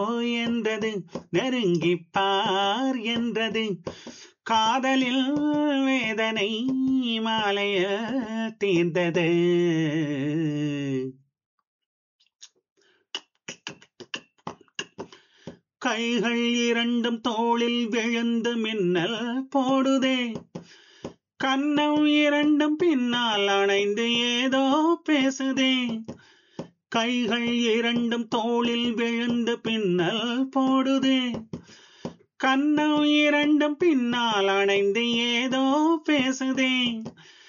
என்றது நெருங்கிப் பார் என்றது காதலில் வேதனை மாலைய தீர்ந்தது கைகள் இரண்டும் தோளில் விழுந்து மின்னல் போடுதே கன்னம் இரண்டும் பின்னால் அணைந்து ஏதோ பேசுதே கைகள் இரண்டும் தோளில் விழுந்து பின்னல் போடுதே கன்னம் இரண்டும் பின்னால் அணைந்து ஏதோ பேசுதே